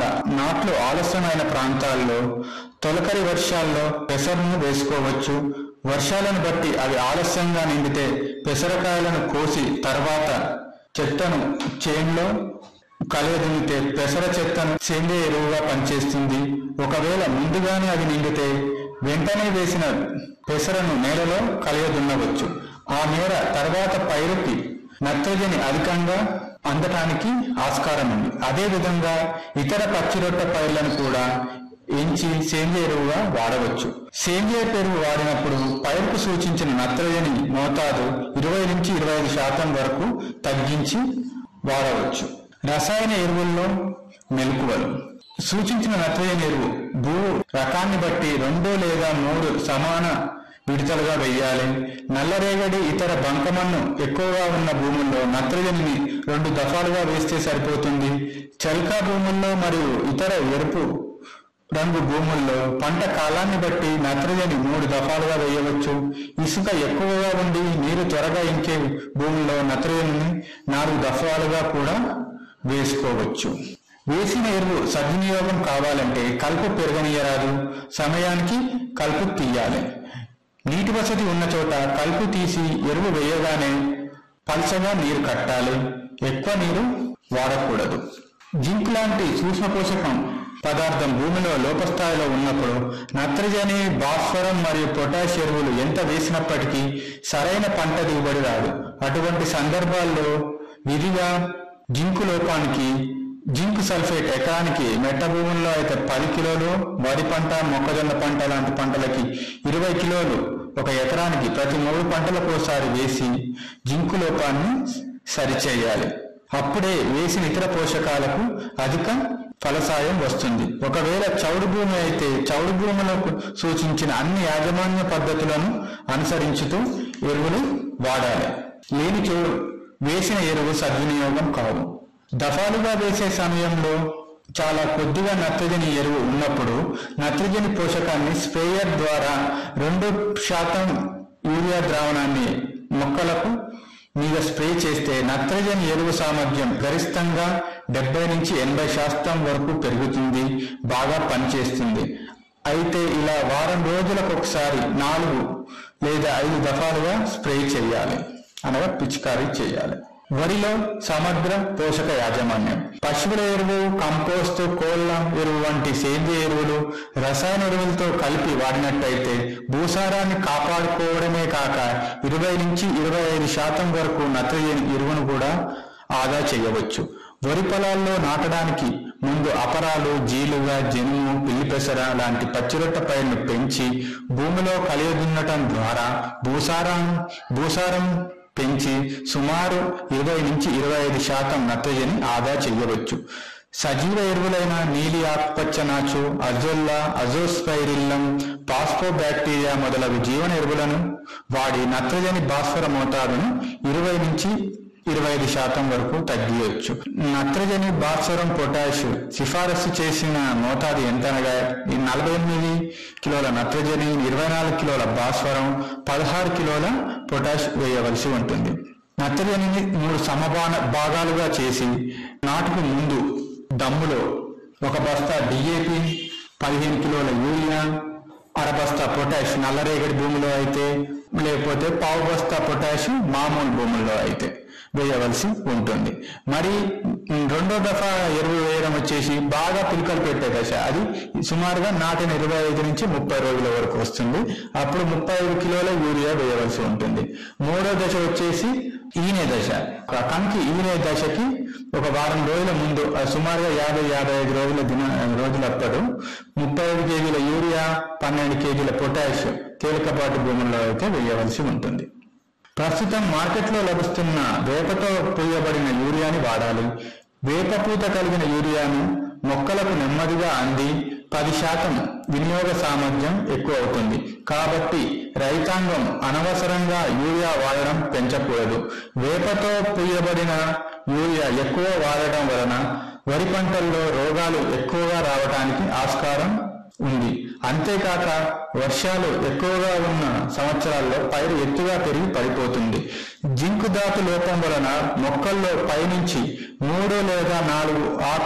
కాకుండా నాట్లు ఆలస్యమైన ప్రాంతాల్లో తొలకరి వర్షాల్లో పెసరను వేసుకోవచ్చు వర్షాలను బట్టి అవి ఆలస్యంగా నిండితే పెసరకాయలను కోసి తర్వాత చెత్తను చేన్లో కలయదున్నితే పెసర చెత్తను సేంద్రియ ఎరువుగా పనిచేస్తుంది ఒకవేళ ముందుగానే అది నిండితే వెంటనే వేసిన పెసరను నేలలో కలయదున్నవచ్చు ఆ మేర తర్వాత పైరుకి నత్రజని అధికంగా అందటానికి ఆస్కారం ఉంది అదే విధంగా ఇతర పచ్చిరొట్ట పైర్లను కూడా ఎంచి సేంద్రియ ఎరువుగా వాడవచ్చు సేంద్రియ ఎరువు వాడినప్పుడు పైరుకు సూచించిన నత్రజని మోతాదు ఇరవై నుంచి ఇరవై ఐదు శాతం వరకు తగ్గించి వాడవచ్చు రసాయన ఎరువుల్లో మెలకువలు సూచించిన నత్రజని ఎరువు భూ రకాన్ని బట్టి రెండు లేదా మూడు సమాన విడతలుగా వేయాలి నల్లరేగడి ఇతర బంకమన్ను ఎక్కువగా ఉన్న భూముల్లో నత్రజనిని రెండు దఫాలుగా వేస్తే సరిపోతుంది చలికా భూముల్లో మరియు ఇతర ఎరుపు రంగు భూముల్లో పంట కాలాన్ని బట్టి నత్రజని మూడు దఫాలుగా వేయవచ్చు ఇసుక ఎక్కువగా ఉండి నీరు త్వరగా ఇంకే భూముల్లో నత్రజనిని నాలుగు దఫాలుగా కూడా వేసుకోవచ్చు వేసిన ఎరువు సద్వినియోగం కావాలంటే కలుపు పెరగనీయరాదు సమయానికి కలుపు తీయాలి నీటి వసతి ఉన్న చోట కలుపు తీసి ఎరువు వేయగానే పల్చగా నీరు కట్టాలి ఎక్కువ నీరు వాడకూడదు జింక్ లాంటి సూక్ష్మ పోషకం పదార్థం భూమిలో లోపస్థాయిలో ఉన్నప్పుడు నత్రజని భాస్వరం మరియు పొటాష్ ఎరువులు ఎంత వేసినప్పటికీ సరైన పంట దిగుబడి రాదు అటువంటి సందర్భాల్లో విధిగా జింకు లోపానికి జింక్ సల్ఫేట్ ఎకరానికి మెట్ట భూముల్లో అయితే పది కిలోలు వరి పంట మొక్కజొన్న పంట లాంటి పంటలకి ఇరవై కిలోలు ఒక ఎకరానికి ప్రతి మూడు పంటలకు ఒకసారి వేసి జింకు లోపాన్ని సరిచేయాలి అప్పుడే వేసిన ఇతర పోషకాలకు అధిక ఫలసాయం వస్తుంది ఒకవేళ చౌడు భూమి అయితే చౌడు భూములకు సూచించిన అన్ని యాజమాన్య పద్ధతులను అనుసరించుతూ ఎరువులు వాడాలి లేనిచో వేసిన ఎరువు సద్వినియోగం కావు దఫాలుగా వేసే సమయంలో చాలా కొద్దిగా నత్రజని ఎరువు ఉన్నప్పుడు నత్రజని పోషకాన్ని స్ప్రేయర్ ద్వారా రెండు శాతం యూరియా ద్రావణాన్ని మొక్కలకు మీద స్ప్రే చేస్తే నత్రజని ఎరువు సామర్థ్యం గరిష్టంగా డెబ్బై నుంచి ఎనభై శాతం వరకు పెరుగుతుంది బాగా పనిచేస్తుంది అయితే ఇలా వారం రోజులకు ఒకసారి నాలుగు లేదా ఐదు దఫాలుగా స్ప్రే చేయాలి అనగా పిచికారీ చేయాలి వరిలో సమగ్ర పోషక యాజమాన్యం పశువుల ఎరువు కంపోస్ట్ కోళ్ళ ఎరువు వంటి సేంద్రియ ఎరువులు రసాయన ఎరువులతో కలిపి వాడినట్టయితే భూసారాన్ని కాపాడుకోవడమే కాక ఇరవై నుంచి ఇరవై ఐదు శాతం వరకు నత్రజని ఎరువును కూడా ఆదా చేయవచ్చు వరి పొలాల్లో నాటడానికి ముందు అపరాలు జీలుగా జనుము పిల్లిపెసర లాంటి పచ్చిరొట్ట పైర్లు పెంచి భూమిలో కలియదున్నటం ద్వారా భూసారం భూసారం పెంచి సుమారు ఇరవై నుంచి ఇరవై ఐదు శాతం నత్రజని ఆదా చేయవచ్చు సజీవ ఎరువులైన నీలి ఆకుపచ్చ నాచు అజొల్లా అజోస్పైరిల్లం పాస్కో బ్యాక్టీరియా మొదలగు జీవన ఎరువులను వాడి నత్రజని భాస్వర మోతాదును ఇరవై నుంచి ఇరవై ఐదు శాతం వరకు తగ్గియవచ్చు నత్రజని భాస్వరం పొటాష్ సిఫారసు చేసిన మోతాదు ఎంత అనగా ఈ నలభై ఎనిమిది కిలోల నత్రజని ఇరవై నాలుగు కిలోల భాస్వరం పదహారు కిలోల పొటాష్ వేయవలసి ఉంటుంది నత్రజనిని మూడు సమభాన భాగాలుగా చేసి నాటుకు ముందు దమ్ములో ఒక బస్తా డిఏపి పదిహేను కిలోల యూరియా అరబస్తా పొటాష్ నల్లరేగడి భూమిలో అయితే లేకపోతే పావు బస్తా పొటాష్ మామూలు భూముల్లో అయితే వేయవలసి ఉంటుంది మరి రెండో దఫా ఎరువు వేయడం వచ్చేసి బాగా పిలకలు పెట్టే దశ అది సుమారుగా నాటిన ఇరవై ఐదు నుంచి ముప్పై రోజుల వరకు వస్తుంది అప్పుడు ముప్పై ఐదు కిలోల యూరియా వేయవలసి ఉంటుంది మూడో దశ వచ్చేసి ఈనే దశ ఆ కంకి ఈనే దశకి ఒక వారం రోజుల ముందు ఆ సుమారుగా యాభై యాభై ఐదు రోజుల దిన రోజులప్పుడు ముప్పై ఐదు కేజీల యూరియా పన్నెండు కేజీల పొటాష్ తేలికపాటి భూముల్లో అయితే వేయవలసి ఉంటుంది ప్రస్తుతం మార్కెట్లో లభిస్తున్న వేపతో పూయబడిన యూరియాని వాడాలి వేపపూత కలిగిన యూరియాను మొక్కలకు నెమ్మదిగా అంది పది శాతం వినియోగ సామర్థ్యం ఎక్కువ అవుతుంది కాబట్టి రైతాంగం అనవసరంగా యూరియా వాడడం పెంచకూడదు వేపతో పూయబడిన యూరియా ఎక్కువ వాడడం వలన వరి పంటల్లో రోగాలు ఎక్కువగా రావడానికి ఆస్కారం ఉంది అంతేకాక వర్షాలు ఎక్కువగా ఉన్న సంవత్సరాల్లో పైరు ఎత్తుగా పెరిగి పడిపోతుంది జింకు ధాతు లోపం వలన మొక్కల్లో పైనుంచి మూడు లేదా నాలుగు ఆకు